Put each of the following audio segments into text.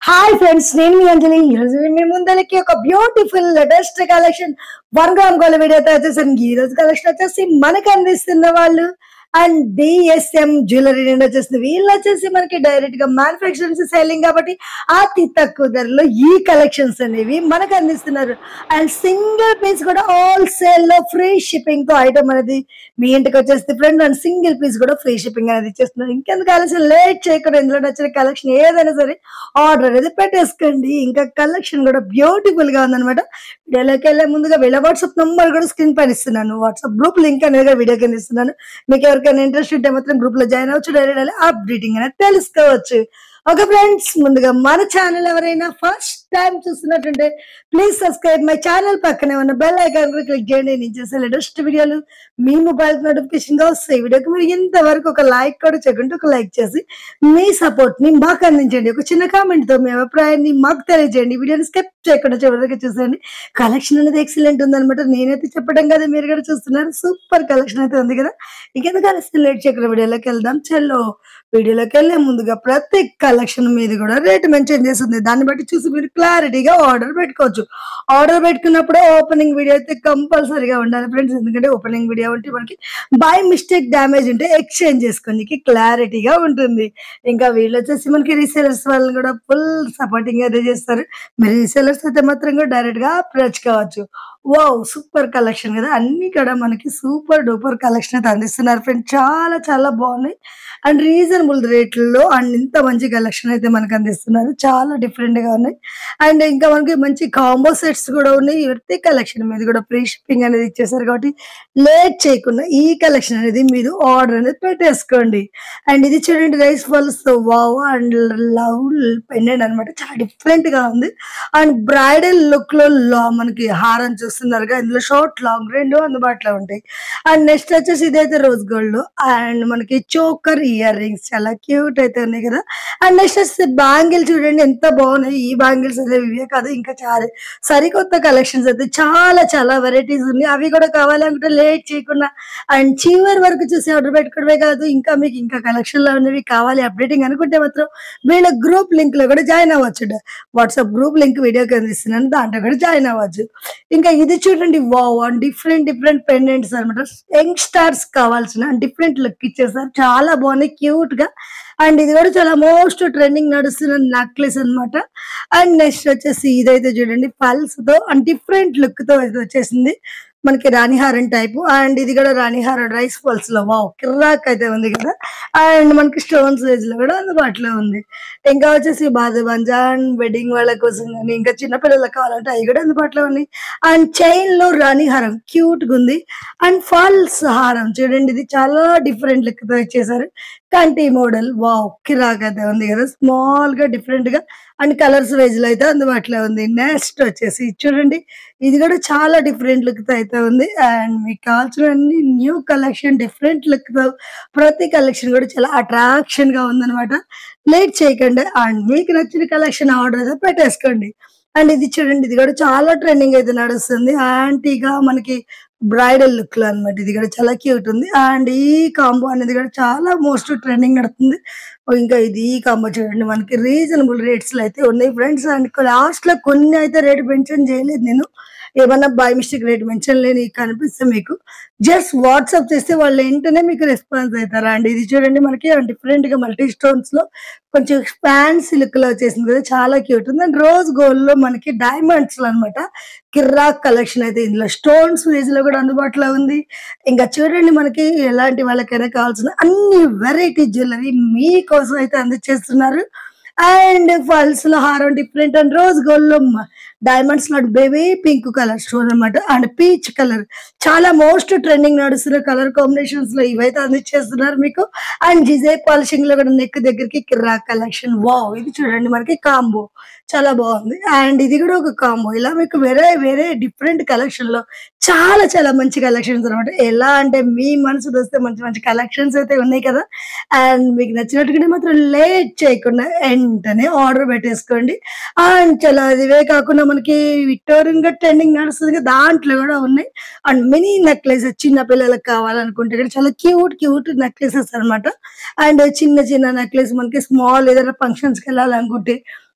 Hi friends నేను మీ అంజలి ఈ రోజు మీ ముందరికి ఒక beautiful latest collection one gram gold video అయితే వచ్చేసాను ఈ రోజు కలెక్షన్ వచ్చేసి మనకు అందిస్తున్న వాళ్ళు అండ్ డిఎస్ఎం జ్యువెలరీ నుండి వచ్చేసింది వీళ్ళు వచ్చేసి మనకి డైరెక్ట్ గా మ్యానుఫాక్చరింగ్ సెల్లింగ్ కాబట్టి అతి తక్కువ ధరలో ఈ కలెక్షన్స్ అనేవి మనకు అందిస్తున్నారు అండ్ సింగిల్ పీస్ కూడా హోల్సేల్ లో ఫ్రీ షిప్పింగ్ తో ఐటమ్ అనేది మీ ఇంటికి వచ్చేస్తే ఫ్రెండ్ అండ్ సింగిల్ పీస్ కూడా ఫ్రీ షిప్పింగ్ అనేది ఇచ్చేస్తున్నారు ఇంకెందుకు ఆలస్యం లేట్ చేయకుండా ఇందులో నచ్చిన కలెక్షన్ ఏదైనా సరే ఆర్డర్ అనేది పెట్టేసుకోండి ఇంకా కలెక్షన్ కూడా బ్యూటిఫుల్ గా ఉందన్నమాట వీడియోలోకి వెళ్ళే ముందుగా వీళ్ళ వాట్సాప్ నంబర్ కూడా స్క్రీన్ పైన ఇస్తున్నాను వాట్సాప్ గ్రూప్ లింక్ అనేది కూడా వీడియో కింద ఇస్తున్నాను మీకు ఎవరికైనా ఇంట్రెస్ట్ ఉంటే మాత్రం గ్రూప్ లో జాయిన్ అవ్వచ్చు డైరెక్ట్ అప్డేటింగ్ అనేది తెలుసుకోవచ్చు ఓకే ఫ్రెండ్స్ ముందుగా మన ఛానల్ ఎవరైనా ఫస్ట్ టైం చూస్తున్నట్టుంటే ప్లీజ్ సబ్స్క్రైబ్ మై ఛానల్ పక్కనే ఉన్న బెల్ ఐకాన్ కూడా క్లిక్ చేయండి నేను చేసే లేటెస్ట్ వీడియోలు మీ మొబైల్ నోటిఫికేషన్ గా వస్తాయి వీడియోకి మీరు ఇంతవరకు ఒక లైక్ కూడా చేయకుండా ఒక లైక్ చేసి మీ సపోర్ట్ ని మాకు అందించండి ఒక చిన్న కామెంట్ తో మీ అభిప్రాయాన్ని మాకు తెలియజేయండి వీడియోని స్కిప్ చేయకుండా చివరికి చూసేయండి కలెక్షన్ అనేది ఎక్సలెంట్ ఉందన్నమాట నేనైతే చెప్పడం కదా మీరు కూడా చూస్తున్నారు సూపర్ కలెక్షన్ అయితే ఉంది కదా ఇంకెందుకు కలిసి లేట్ చేయకుండా వీడియోలోకి వెళ్దాం చల్లో వీడియోలోకి వెళ్ళే ముందుగా ప్రతి కలెక్షన్ మీద కూడా రేట్ మెన్షన్ చేస్తుంది దాన్ని బట్టి చూసి మీరు క్లారిటీగా ఆర్డర్ పెట్టుకోవచ్చు ఆర్డర్ పెట్టుకున్నప్పుడు ఓపెనింగ్ వీడియో అయితే కంపల్సరీగా ఉండాలి ఫ్రెండ్స్ ఎందుకంటే ఓపెనింగ్ వీడియో ఉంటే మనకి బై మిస్టేక్ డ్యామేజ్ ఉంటే ఎక్స్చేంజ్ చేసుకోనికి క్లారిటీగా ఉంటుంది ఇంకా వీళ్ళు వచ్చేసి మనకి రీసేలర్స్ వాళ్ళని కూడా ఫుల్ సపోర్టింగ్ అయితే చేస్తారు మీరు రీసేలర్స్ అయితే మాత్రం కూడా డైరెక్ట్ గా అప్రోచ్ కావచ్చు వావ్ సూపర్ కలెక్షన్ కదా అన్ని కూడా మనకి సూపర్ డూపర్ కలెక్షన్ అయితే అందిస్తున్నారు ఫ్రెండ్ చాలా చాలా బాగున్నాయి అండ్ రీజనబుల్ రేట్లలో అండ్ ఇంత మంచి కలెక్షన్ అయితే మనకు అందిస్తున్నారు చాలా డిఫరెంట్ గా ఉన్నాయి అండ్ ఇంకా మనకి మంచి కాంబో సెట్స్ కూడా ఉన్నాయి ప్రతి కలెక్షన్ మీద కూడా ఫ్రీ షిప్పింగ్ అనేది ఇచ్చేసారు కాబట్టి లేట్ చేయకుండా ఈ కలెక్షన్ అనేది మీరు ఆర్డర్ అనేది పెట్టేసుకోండి అండ్ ఇది చూడండి rice pearls wow and love pendant అనమాట చాలా డిఫరెంట్ గా ఉంది అండ్ బ్రైడల్ లుక్ లో లా- మనకి హారం చూస్తున్నారుగా ఇందులో షార్ట్ లాంగ్ రెండు అందుబాటులో ఉంటాయి అండ్ నెక్స్ట్ వచ్చేసి ఇదైతే రోజ్ గోల్డ్ అండ్ మనకి చోకర్ ఇయర్ రింగ్స్ చాలా క్యూట్ అయితే ఉన్నాయి కదా అండ్ నెక్స్ట్ వచ్చేసి బ్యాంగిల్ చూడండి ఎంత బాగున్నాయి ఈ బ్యాంగిల్స్ అయితే ఇవే కాదు ఇంకా చాలా సరికొత్త కలెక్షన్స్ అయితే చాలా చాలా వెరైటీస్ ఉన్నాయి అవి కూడా కావాలనుకుంటే లేట్ చేయకుండా అండ్ చివరి వరకు చూసి ఆర్డర్ పెట్టుకోవడమే కాదు ఇంకా మీకు ఇంకా కలెక్షన్ లో ఉన్నవి కావాలి అప్డేటింగ్ అనుకుంటే మాత్రం వీళ్ళ గ్రూప్ లింక్ లో కూడా జాయిన్ అవ్వచ్చు వాట్సాప్ గ్రూప్ లింక్ వీడియో కింద ఇస్తున్నాను దాంట్లో కూడా జాయిన్ అవ్వచ్చు ఇంకా ఇది చూడండి వావ్ డిఫరెంట్ డిఫరెంట్ పెండెంట్స్ అనమాట యంగ్ స్టార్స్ కావాల్సిన డిఫరెంట్ లుక్ ఇచ్చేసారు చాలా బాగున్నాయి క్యూట్ గా అండ్ ఇది కూడా చాలా మోస్ట్ ట్రెండింగ్ నడుస్తున్న నెక్లెస్ అన్నమాట అండ్ నెక్స్ట్ వచ్చేసి ఇదైతే చూడండి పల్స్ తో అండ్ డిఫరెంట్ లుక్ తో ఇది వచ్చేసింది మనకి రాణిహారం టైప్ అండ్ ఇది కూడా రాణిహారం రైస్ పల్స్ లో వావ్ కిర్రాక్ అయితే ఉంది కదా అండ్ మనకి స్టోన్స్ వేజ్ లో కూడా అందుబాటులో ఉంది ఇంకా వచ్చేసి బాధ బంజా అండ్ వెడ్డింగ్ వాళ్ళ కోసం కానీ ఇంకా చిన్న పిల్లలకు కావాలంటే అవి కూడా అందుబాటులో ఉన్నాయి అండ్ చైన్ లో రాణి హారం క్యూట్ గా ఉంది అండ్ ఫాల్స్ హారం చూడండి ఇది చాలా డిఫరెంట్ లుక్ తో ఇచ్చేసారు కంటి మోడల్ వావ్ కిరాక్ అయితే ఉంది కదా స్మాల్ గా డిఫరెంట్ గా అండ్ కలర్స్ వైజ్ లో అయితే అందుబాటులో ఉంది నెక్స్ట్ వచ్చేసి ఇది చూడండి ఇది కూడా చాలా డిఫరెంట్ లుక్ తో అయితే ఉంది అండ్ మీకు కావాల్సిన న్యూ కలెక్షన్ డిఫరెంట్ లుక్ తో ప్రతి కలెక్షన్ కూడా చాలా అట్రాక్షన్ గా ఉందన్నమాట లేట్ చేయకండి అండ్ మీకు నచ్చిన కలెక్షన్ ఆర్డర్ అయితే పెట్టేసుకోండి అండ్ ఇది చూడండి ఇది కూడా చాలా ట్రెండింగ్ అయితే నడుస్తుంది యాంటీగా మనకి బ్రైడల్ లుక్ లో అనమాట ఇది కూడా చాలా క్యూట్ ఉంది అండ్ ఈ కాంబో అనేది కూడా చాలా మోస్ట్ ట్రెండింగ్ నడుతుంది ఇంకా ఇది ఈ కాంబో చూడండి మనకి రీజనబుల్ రేట్స్ లో అయితే ఉన్నాయి ఫ్రెండ్స్ అండ్ లాస్ట్ లో కొన్ని అయితే రేట్ మెన్షన్ చేయలేదు నేను ఏమన్నా బై మిస్టేక్ రేట్ మెన్షన్ లేని కనిపిస్తే మీకు జస్ట్ వాట్సాప్ చేస్తే వాళ్ళు వెంటనే మీకు రెస్పాన్స్ అవుతారా అండి ఇది చూడండి మనకి డిఫరెంట్ గా మల్టీ స్టోన్స్ లో కొంచెం ఫ్యాన్సీ లుక్ లో వచ్చేసింది కదా చాలా క్యూట్ ఉంది అండ్ రోజ్ గోల్డ్ లో మనకి డైమండ్స్ లో అనమాట కిర్రాక్ కలెక్షన్ అయితే ఇందులో స్టోన్స్ వేజ్ లో కూడా అందుబాటులో ఉంది ఇంకా చూడండి మనకి ఎలాంటి వాళ్ళకైనా కావాల్సిన అన్ని వెరైటీ జ్యువెలరీ మీకోసం అయితే అందించేస్తున్నారు అండ్ ఫల్స్ లో హారం డిఫరెంట్ అండ్ రోజ్ గోల్డ్ లో డైమండ్స్ లో బేబీ పింక్ కలర్ స్టోన్ అన్నమాట అండ్ పీచ్ కలర్ చాలా మోస్ట్ ట్రెండింగ్ నడుస్తున్న కలర్ కాంబినేషన్స్ లో ఇవైతే అందించేస్తున్నారు మీకు అండ్ జిజే పాలిషింగ్ లో కూడా నెక్ దగ్గరికి కిర్రా కలెక్షన్ వావ్ ఇది చూడండి మనకి కాంబో చాలా బాగుంది అండ్ ఇది కూడా ఒక కాంబో ఇలా మీకు వేరే వేరే డిఫరెంట్ కలెక్షన్ లో చాలా చాలా మంచి కలెక్షన్స్ అనమాట ఎలా అంటే మీ మనసు వస్తే మంచి మంచి కలెక్షన్స్ అయితే ఉన్నాయి కదా అండ్ మీకు నచ్చినట్టుగానే మాత్రం లేట్ చేయకుండా వెంటనే ఆర్డర్ పెట్టేసుకోండి అండ్ చాలా ఇవే కాకుండా మనకి విక్టోరియన్ గా ట్రెండింగ్ నడుస్తుంది కదా దాంట్లో కూడా ఉన్నాయి అండ్ మినీ నెక్లెస్ చిన్న పిల్లలకు కావాలనుకుంటే కూడా చాలా క్యూట్ క్యూట్ నెక్లెసెస్ అన్నమాట అండ్ చిన్న చిన్న నెక్లెస్ మనకి స్మాల్ ఏదైనా ఫంక్షన్స్ కి వెళ్ళాలనుకుంటే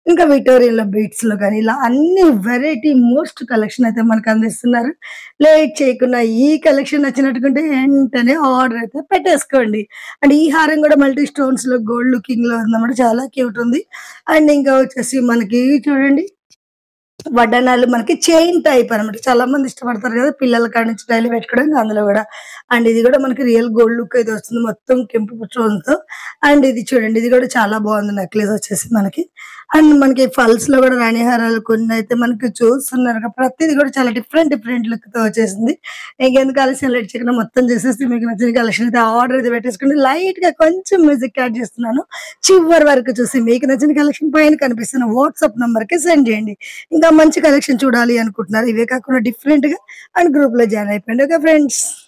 ఇంకా విక్టోరియన్‌లో బీట్స్‌లో గాని ఇలా అన్ని వెరైటీ మోస్ట్ కలెక్షన్ అయితే మనకు అందిస్తున్నారు. లేట్ చేయకుండా ఈ కలెక్షన్ నచ్చినట్టుకుంటే వెంటనే ఆర్డర్ అయితే పెట్టేసుకోండి. అండ్ ఈ హారం కూడా మల్టీ స్టోన్స్‌లో గోల్డ్ లుకింగ్‌లో ఉందన్నమాట. చాలా క్యూట్ ఉంది. అండ్ ఇంకా వచ్చేసి మనకి చూడండి వడ్డాణాలు మనకి చైన్ టైప్ అన్నమాట. చాలా మంది ఇష్టపడతారు కదా! పిల్లల కాడ నుంచి డైలీ పెట్టుకోవడానికి అందులో కూడా. అండ్ ఇది కూడా మనకి రియల్ గోల్డ్ లుక్ అయితే వస్తుంది. మొత్తం కెంపు స్టోన్‌తో. అండ్ ఇది చూడండి ఇది కూడా చాలా బాగుంది నెక్లెస్ వచ్చేసి మనకి. అండ్ మనకి ఫాల్స్‌లో కూడా రాణి హారాలు కొన్ని అయితే మనకి చూస్తున్నారు కదా! ప్రతిది కూడా చాలా డిఫరెంట్ డిఫరెంట్ లుక్‌తో వచ్చేసింది. ఇంకెందుకు ఆలస్యం లేట్ చేయకుండా మొత్తం చేసేసి మీకు నచ్చిన కలెక్షన్ అయితే ఆర్డర్ అయితే పెట్టేసుకోండి. లైట్‌గా కొంచెం మ్యూజిక్ యాడ్ చేస్తున్నాను. చివరి వరకు చూసి మీకు నచ్చిన కలెక్షన్ పైన కనిపిస్తున్న వాట్సాప్ నంబర్‌కి సెండ్ చేయండి. ఇంకా మంచి కలెక్షన్ చూడాలి అనుకుంటున్నారు. ఇవే కాకుండా డిఫరెంట్‌గా అండ్ గ్రూప్‌లో జాయిన్ అయిపోండి. Okay friends.